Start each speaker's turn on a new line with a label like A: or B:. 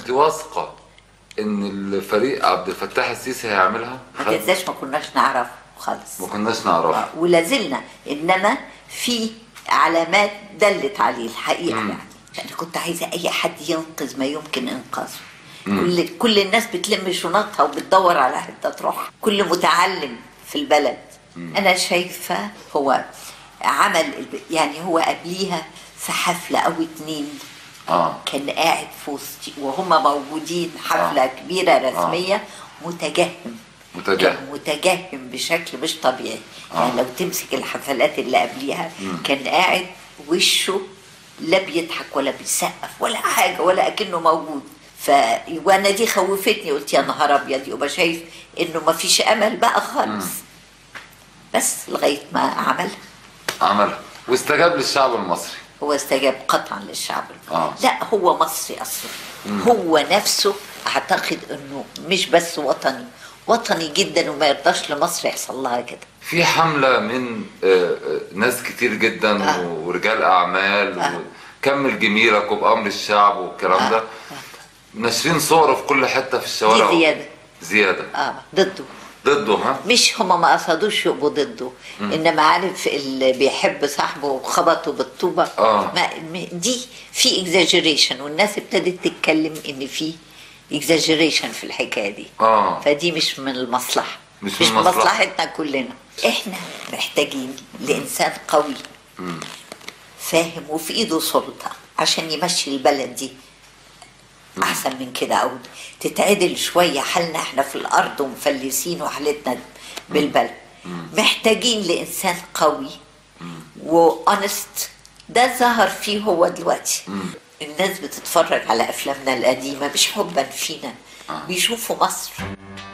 A: انت واثقه ان الفريق عبد الفتاح السيسي هيعملها
B: ما تنساش ما كناش نعرف خالص
A: ما كناش نعرف
B: آه، ولا زلنا انما في علامات دلت عليه الحقيقه يعني انا كنت عايزه اي حد ينقذ ما يمكن انقاذه كل كل الناس بتلم شنطها وبتدور على حته تروح كل متعلم في البلد انا شايفه هو عمل الب- يعني هو قبليها في حفله او اتنين
A: اه
B: كان قاعد في وسط وهم موجودين حفله
A: آه.
B: كبيره رسميه متجهم
A: متجهم.
B: كان متجهم بشكل مش طبيعي
A: آه.
B: يعني لو تمسك الحفلات اللي قبليها كان قاعد وشه لا بيضحك ولا بيسقف ولا حاجه ولا اكنه موجود ف وانا دي خوفتني قلت يا نهار ابيض يبقى شايف انه ما فيش امل بقى خالص بس لغايه ما عملها
A: عملها واستجاب للشعب المصري
B: هو استجاب قطعا للشعب
A: آه.
B: لا هو مصري اصلا هو نفسه اعتقد انه مش بس وطني وطني جدا وما يرضاش لمصر يحصل لها كده
A: في حملة من آه، آه، ناس كتير جدا
B: آه.
A: ورجال أعمال
B: آه.
A: وكمل جميلك وبأمر الشعب والكلام ده ناشرين صوره في كل حتة في الشوارع
B: دي زيادة.
A: زيادة
B: اه ضده
A: ضده ها
B: مش هما ما قصدوش يبقوا ضده انما عارف اللي بيحب صاحبه وخبطه بالطوبه
A: آه.
B: ما م- دي في اكزاجريشن والناس ابتدت تتكلم ان في اكزاجريشن في الحكايه دي
A: آه.
B: فدي مش من المصلحه
A: مش
B: مش
A: من المصلحة.
B: مصلحتنا كلنا احنا محتاجين لانسان قوي فاهم وفي ايده سلطه عشان يمشي البلد دي احسن من كده او تتعدل شويه حالنا احنا في الارض ومفلسين وحالتنا بالبلد محتاجين لانسان قوي وانست ده ظهر فيه هو دلوقتي الناس بتتفرج على افلامنا القديمه مش حبا فينا بيشوفوا مصر